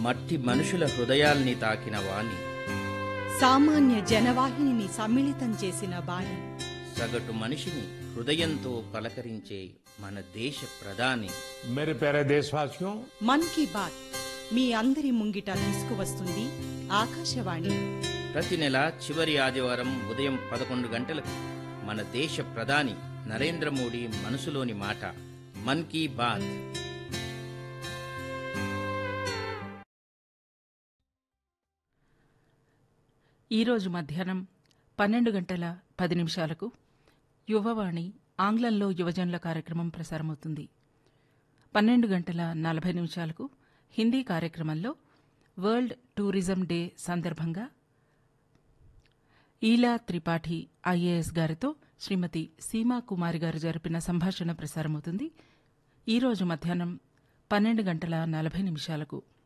మట్టి మనుషుల హృదయాల్ని తాకిన వాణి సామాన్య జనవాహినిని సమ్మిళితం చేసిన బాణి సగటు మనిషిని హృదయంతో పలకరించే మన దేశ ప్రధాని मेरे प्यारे देशवासियों మన్ కీ బాత్ మీ అందరి ముంగిట తీసుకువస్తుంది ఆకాశవాణి ప్రతి నెల చివరి ఆదివారం ఉదయం పదకొండు గంటలకు మన దేశ ప్రధాని నరేంద్ర మోడీ మనసులోని మాట మన్ కీ బాత్ ఈరోజు మధ్యాహ్నం పన్నెండు గంటల పది నిమిషాలకు యువవాణి ఆంగ్లంలో యువజనుల కార్యక్రమం ప్రసారమవుతుంది పన్నెండు గంటల నలభై నిమిషాలకు హిందీ కార్యక్రమంలో వరల్డ్ టూరిజం డే సందర్భంగా ఈలా త్రిపాఠి ఐఏఎస్ గారితో శ్రీమతి సీమా కుమారి గారు జరిపిన సంభాషణ ప్రసారమవుతుంది ఈరోజు మధ్యాహ్నం పన్నెండు గంటల నలభై నిమిషాలకు